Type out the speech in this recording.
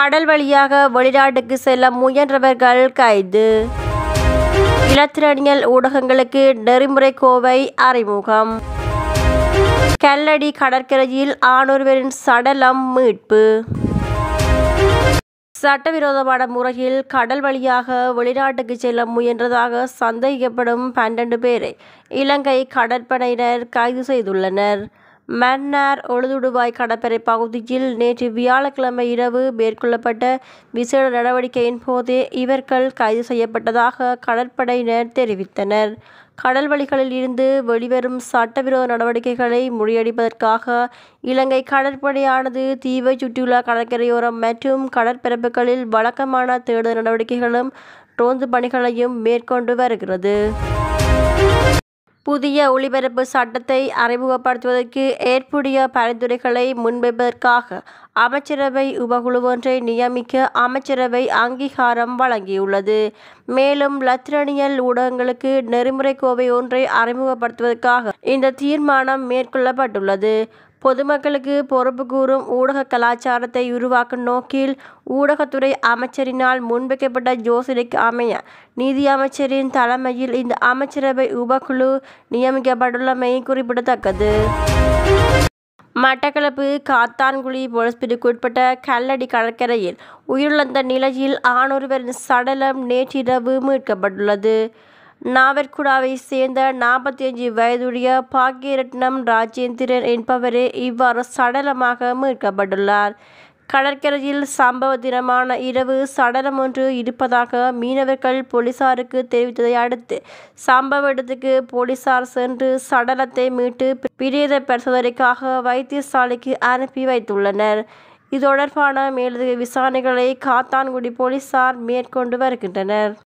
கடல் வழியாக வெளிநாட்டுக்கு செல்ல முயன்றவர்கள் கைது இலத்திரனியல் ஊடகங்களுக்கு நெறிமுறை கோவை அறிமுகம் கல்லடி கடற்கரையில் ஆணொருவரின் சடலம் மீட்பு சட்டவிரோதமான முறையில் கடல் வழியாக வெளிநாட்டுக்கு செல்ல முயன்றதாக சந்தேகிக்கப்படும் பன்னெண்டு பேரை இலங்கை கடற்படையினர் கைது செய்துள்ளனர் மன்னார் ஒழுதுடுவாய் கடற்படை பகுதியில் நேற்று வியாழக்கிழமை இரவு மேற்கொள்ளப்பட்ட விசேட நடவடிக்கையின் போதே இவர்கள் கைது செய்யப்பட்டதாக கடற்படையினர் தெரிவித்தனர் கடல் வழிகளில் இருந்து வெளிவரும் சட்டவிரோத நடவடிக்கைகளை முறியடிப்பதற்காக இலங்கை கடற்படையானது தீவை சுற்றியுள்ள கடற்கரையோரம் மற்றும் கடற்பரப்புகளில் வழக்கமான தேடுதல் நடவடிக்கைகளும் ரோந்து பணிகளையும் மேற்கொண்டு வருகிறது புதிய ஒளிபரப்பு சட்டத்தை அறிமுகப்படுத்துவதற்கு ஏற்புடைய பரிந்துரைகளை முன்வைப்பதற்காக அமைச்சரவை உபகுழு ஒன்றை நியமிக்க அமைச்சரவை அங்கீகாரம் வழங்கியுள்ளது மேலும் லத்திரனியல் ஊடகங்களுக்கு நெறிமுறை கோவை ஒன்றை அறிமுகப்படுத்துவதற்காக இந்த தீர்மானம் மேற்கொள்ளப்பட்டுள்ளது பொதுமக்களுக்கு பொறுப்பு கூறும் ஊடக கலாச்சாரத்தை உருவாக்கும் நோக்கில் ஊடகத்துறை அமைச்சரினால் முன்வைக்கப்பட்ட யோசனைக்கு அமைய நீதி அமைச்சரின் தலைமையில் இந்த அமைச்சரவை உபகுழு நியமிக்கப்பட்டுள்ளமை குறிப்பிடத்தக்கது மட்டக்களப்பு காத்தான்குழி போலீஸ் பிரிவுக்குட்பட்ட கல்லடி கடற்கரையில் உயிரிழந்த நிலையில் ஆணொருவரின் சடலம் நேற்றிரவு மீட்கப்பட்டுள்ளது நாவற்குடாவை சேர்ந்த நாற்பத்தி அஞ்சு வயதுடைய பாக்கியரட்னம் ராஜேந்திரன் என்பவரே இவ்வாறு சடலமாக மீட்கப்பட்டுள்ளார் கடற்கரையில் சம்பவ தினமான இரவு சடலம் ஒன்று இருப்பதாக மீனவர்கள் போலீசாருக்கு தெரிவித்ததை அடுத்து சம்பவ இடத்துக்கு போலீசார் சென்று சடலத்தை மீட்டு பிரேத பரிசோதனைக்காக வைத்தியசாலைக்கு அனுப்பி வைத்துள்ளனர் இது தொடர்பான மேலதிக விசாரணைகளை காத்தான்குடி போலீசார் மேற்கொண்டு வருகின்றனர்